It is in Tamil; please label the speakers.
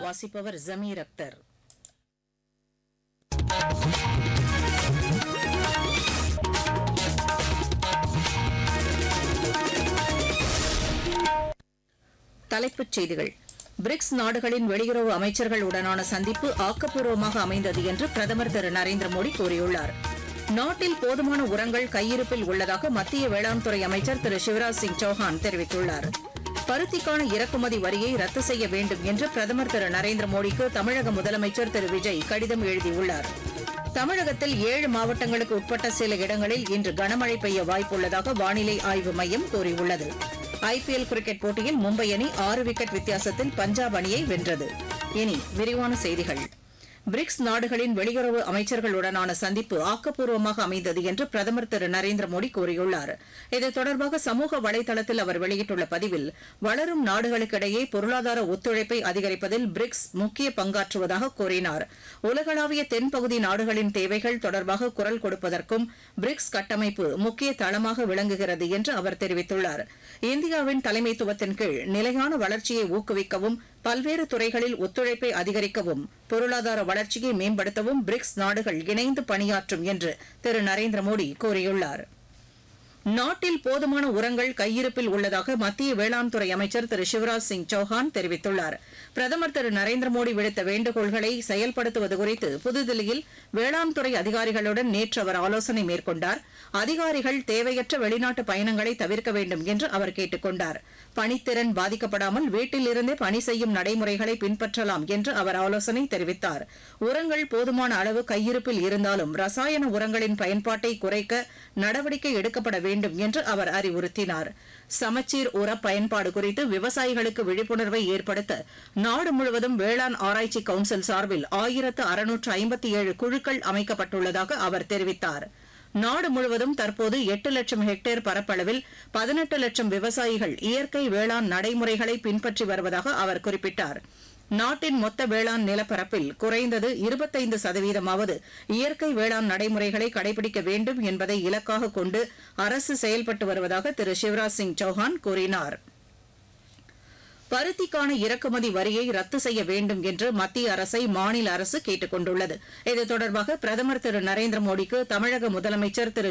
Speaker 1: வாசிப்பவர் ஜமீர் அக்தர் தலைப்புச் செய்திகள் பிரிக்ஸ் நாடுகளின் வெளியுறவு அமைச்சர்களுடனான சந்திப்பு ஆக்கப்பூர்வமாக அமைந்தது என்று பிரதமர் திரு நரேந்திர மோடி கூறியுள்ளார் நாட்டில் போதுமான உரங்கள் கையிருப்பில் உள்ளதாக மத்திய வேளாண் துறை அமைச்சர் திரு சிவராஜ் சிங் சௌஹான் தெரிவித்துள்ளார் பருத்திக்கான இறக்குமதி வரியை ரத்து செய்ய வேண்டும் என்று பிரதமர் திரு நரேந்திர மோடிக்கு தமிழக முதலமைச்சர் திரு விஜய் கடிதம் எழுதியுள்ளார் தமிழகத்தில் ஏழு மாவட்டங்களுக்கு உட்பட்ட சில இடங்களில் இன்று கனமழை பெய்ய வாய்ப்புள்ளதாக வானிலை ஆய்வு மையம் கூறியுள்ளது ஐபிஎல் கிரிக்கெட் போட்டியில் மும்பை அணி ஆறு விக்கெட் வித்தியாசத்தில் பஞ்சாப் அணியை வென்றது இனி விரிவான செய்திகள் பிரிக்ஸ் நாடுகளின் வெளியுறவு அமைச்சர்களுடனான சந்திப்பு ஆக்கப்பூர்வமாக அமைந்தது என்று பிரதமர் திரு நரேந்திர மோடி கூறியுள்ளார் இது தொடர்பாக சமூக வலைதளத்தில் அவர் வெளியிட்டுள்ள பதிவில் வளரும் நாடுகளுக்கிடையே பொருளாதார ஒத்துழைப்பை அதிகரிப்பதில் பிரிக்ஸ் முக்கிய பங்காற்றுவதாக கூறினார் உலகளாவிய தென்பகுதி நாடுகளின் தேவைகள் தொடர்பாக குரல் கொடுப்பதற்கும் பிரிக்ஸ் கட்டமைப்பு முக்கிய தளமாக விளங்குகிறது என்று அவர் தெரிவித்துள்ளார் இந்தியாவின் தலைமைத்துவத்தின் கீழ் நிலையான வளர்ச்சியை ஊக்குவிக்கவும் பல்வேறு துறைகளில் ஒத்துழைப்பை அதிகரிக்கவும் பொருளாதார வளர்ச்சியை மேம்படுத்தவும் பிரிக்ஸ் நாடுகள் இணைந்து பணியாற்றும் என்று திரு நரேந்திர மோடி கூறியுள்ளார் நாட்டில் போதுமான உரங்கள் கையிருப்பில் உள்ளதாக மத்திய வேளாண் துறை அமைச்சர் திரு சிவராஜ் சிங் சௌஹான் தெரிவித்துள்ளார் பிரதமர் திரு நரேந்திர மோடி விடுத்த வேண்டுகோள்களை செயல்படுத்துவது குறித்து புதுதில்லியில் வேளாண் துறை அதிகாரிகளுடன் நேற்று அவர் ஆலோசனை மேற்கொண்டார் அதிகாரிகள் தேவையற்ற வெளிநாட்டு பயணங்களை தவிர்க்க வேண்டும் என்று அவர் கேட்டுக் கொண்டார் பணித்திறன் பாதிக்கப்படாமல் வீட்டில் இருந்தே பணி செய்யும் நடைமுறைகளை பின்பற்றலாம் என்று அவர் ஆலோசனை தெரிவித்தார் உரங்கள் போதுமான அளவு கையிருப்பில் இருந்தாலும் ரசாயன உரங்களின் பயன்பாட்டை குறைக்க நடவடிக்கை எடுக்கப்பட வேண்டும் என்று அவர் அறிவுறுத்தினார் சமச்சீர் உர பயன்பாடு குறித்து விவசாயிகளுக்கு விழிப்புணர்வை ஏற்படுத்த நாடு முழுவதும் வேளாண் ஆராய்ச்சி கவுன்சில் சார்பில் ஆயிரத்து அறுநூற்று ஐம்பத்தி ஏழு குழுக்கள் அமைக்கப்பட்டுள்ளதாக அவர் தெரிவித்தார் நாடு முழுவதும் தற்போது எட்டு லட்சம் ஹெக்டேர் பரப்பளவில் பதினெட்டு லட்சம் விவசாயிகள் இயற்கை வேளாண் நடைமுறைகளை பின்பற்றி வருவதாக அவர் குறிப்பிட்டார் நாட்டின் மொத்த வேளாண் நிலப்பரப்பில் குறைந்தது இருபத்தைந்து சதவீதமாவது இயற்கை வேளாண் நடைமுறைகளை கடைபிடிக்க வேண்டும் என்பதை இலக்காக கொண்டு அரசு செயல்பட்டு வருவதாக திரு சிவராஜ் சிங் சௌஹான் கூறினார் பருத்திக்கான இறக்குமதி வரியை ரத்து செய்ய வேண்டும் என்று மத்திய அரசை மாநில அரசு கேட்டுக் கொண்டுள்ளது இது தொடர்பாக பிரதமர் திரு நரேந்திர மோடிக்கு தமிழக முதலமைச்சர் திரு